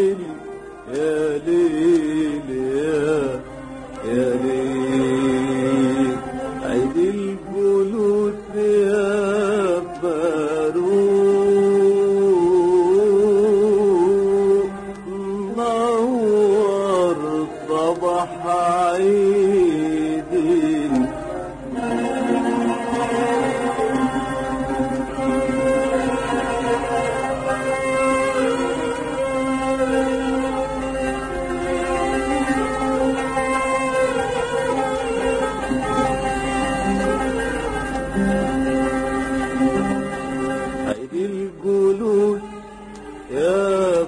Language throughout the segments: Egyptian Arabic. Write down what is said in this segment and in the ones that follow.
ليل يا ليل يا يا ليل عيد الجلوس يا فاروق نور صباح عيد عيد الجلوس يا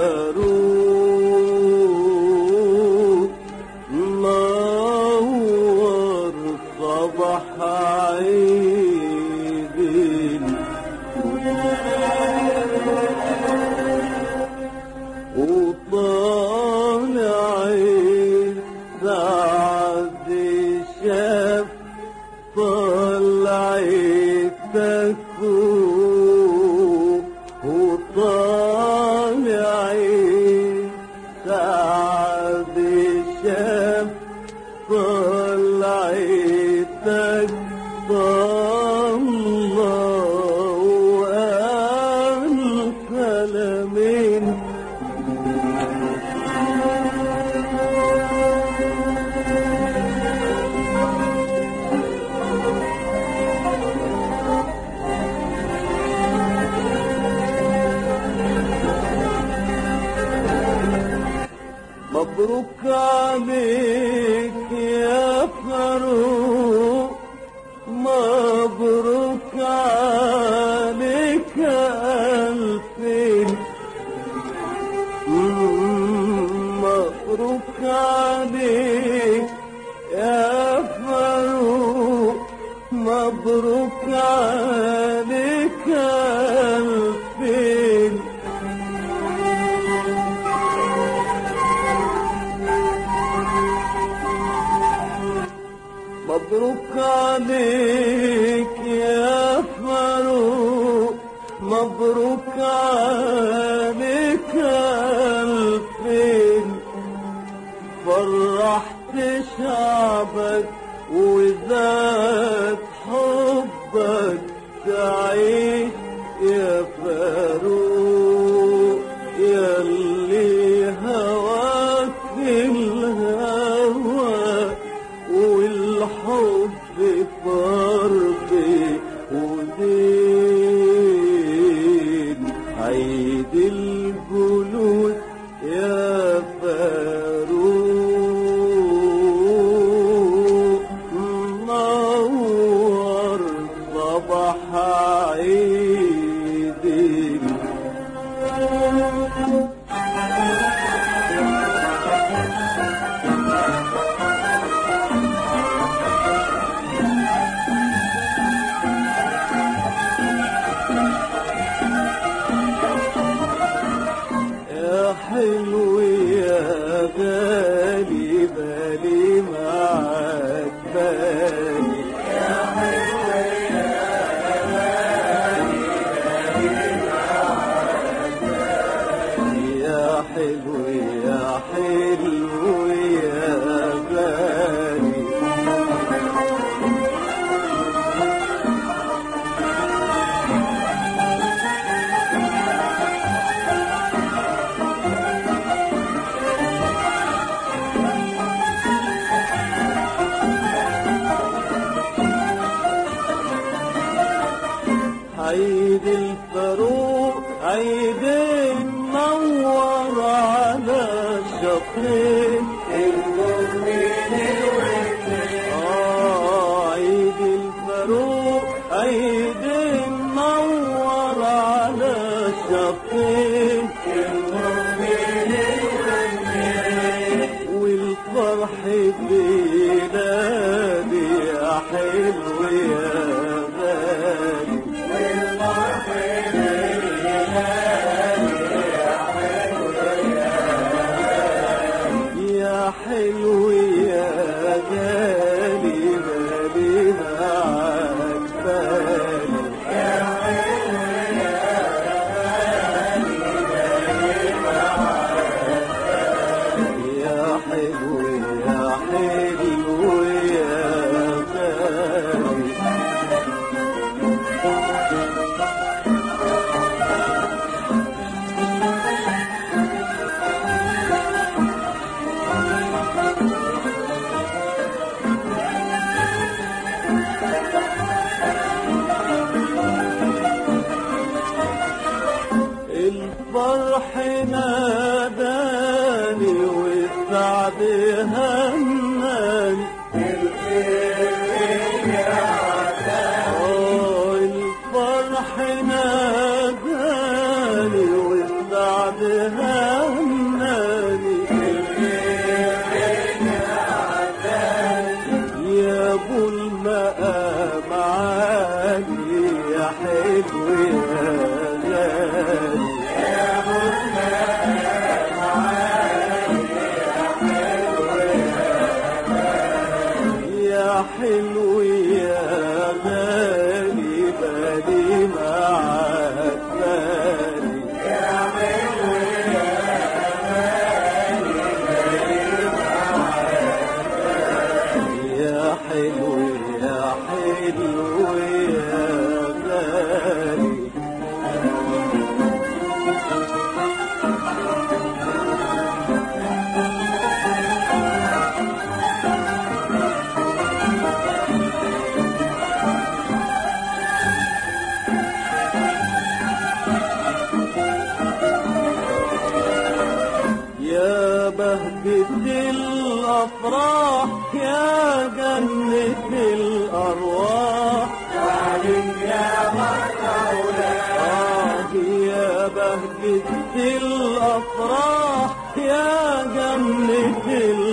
فاروق نور صباح عيد وطالع سعد شاف طلعتك وطالع سعد شاف طلعتك طلع وقال كلامين مبروك عليك يا فاروق مبروك عليك ألفين مبروك عليك يا فاروق مبروك عليك ألفين مبروك عليك يا فاروق مبروك عليك ألفين فرحت شعبك وزاد حبك تعيش يا فاروق يا اللي هواك الهوى والحب فرقي ودين عيد الجلوس يا فاروق نور صباح عيد يا حلو يا غالي بالي معاك بالي يا حلو يا حلو يا غالي عيد الفاروق عيد منور على الشطين آه عيد الفاروق عيد منور على الشطين والفرح بلادي يا حلو يا غالي يا حلو يا غالي بالي معاك بالي والسعد هناني آه، الفرح ناداني والسعد هناني يا ابو المقام عالي يا حلو يا غالي يا حلو يا غالي بالي معاك بالي يا حلو يا حلو يا غالي يا بهجة الأفراح يا جنة الأرواح آه يا بهجة الأفراح يا جنة